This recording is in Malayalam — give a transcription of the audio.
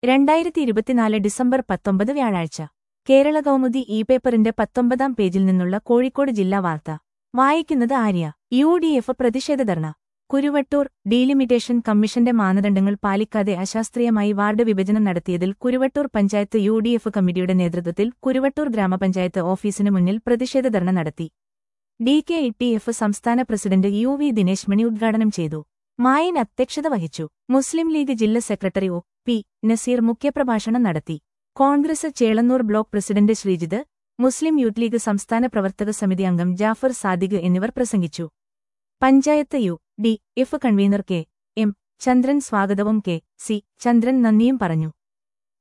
രണ്ടായിരത്തി ഇരുപത്തിനാല് ഡിസംബർ പത്തൊമ്പത് വ്യാഴാഴ്ച കേരള കൗമുദി ഇ പേപ്പറിന്റെ പത്തൊമ്പതാം പേജിൽ നിന്നുള്ള കോഴിക്കോട് ജില്ലാ വാർത്ത വായിക്കുന്നത് ആര്യ യു ഡി എഫ് പ്രതിഷേധ ധർണ കുരുവട്ടൂർ ഡീലിമിറ്റേഷൻ കമ്മീഷന്റെ മാനദണ്ഡങ്ങൾ പാലിക്കാതെ അശാസ്ത്രീയമായി വാർഡ് വിഭജനം നടത്തിയതിൽ Kuruvattur panchayat U D F കമ്മിറ്റിയുടെ നേതൃത്വത്തിൽ കുരുവട്ടൂർ ഗ്രാമപഞ്ചായത്ത് ഓഫീസിനു മുന്നിൽ പ്രതിഷേധ ധർണ നടത്തി D K E T F സംസ്ഥാന president U V Dinesh Mani ഉദ്ഘാടനം ചെയ്തു മായൻ അധ്യക്ഷത വഹിച്ചു മുസ്ലിം ലീഗ് ജില്ലാ സെക്രട്ടറി ഒ പി നസീർ മുഖ്യപ്രഭാഷണം നടത്തി കോൺഗ്രസ് ചേളന്നൂർ ബ്ലോക്ക് പ്രസിഡന്റ് ശ്രീജിത് മുസ്ലിം യൂത്ത് ലീഗ് സംസ്ഥാന പ്രവർത്തക സമിതി അംഗം ജാഫർ സാദിഖ് എന്നിവർ പ്രസംഗിച്ചു panchayat U D F convener K M Chandran സ്വാഗതവും കെ സി ചന്ദ്രൻ നന്ദിയും പറഞ്ഞു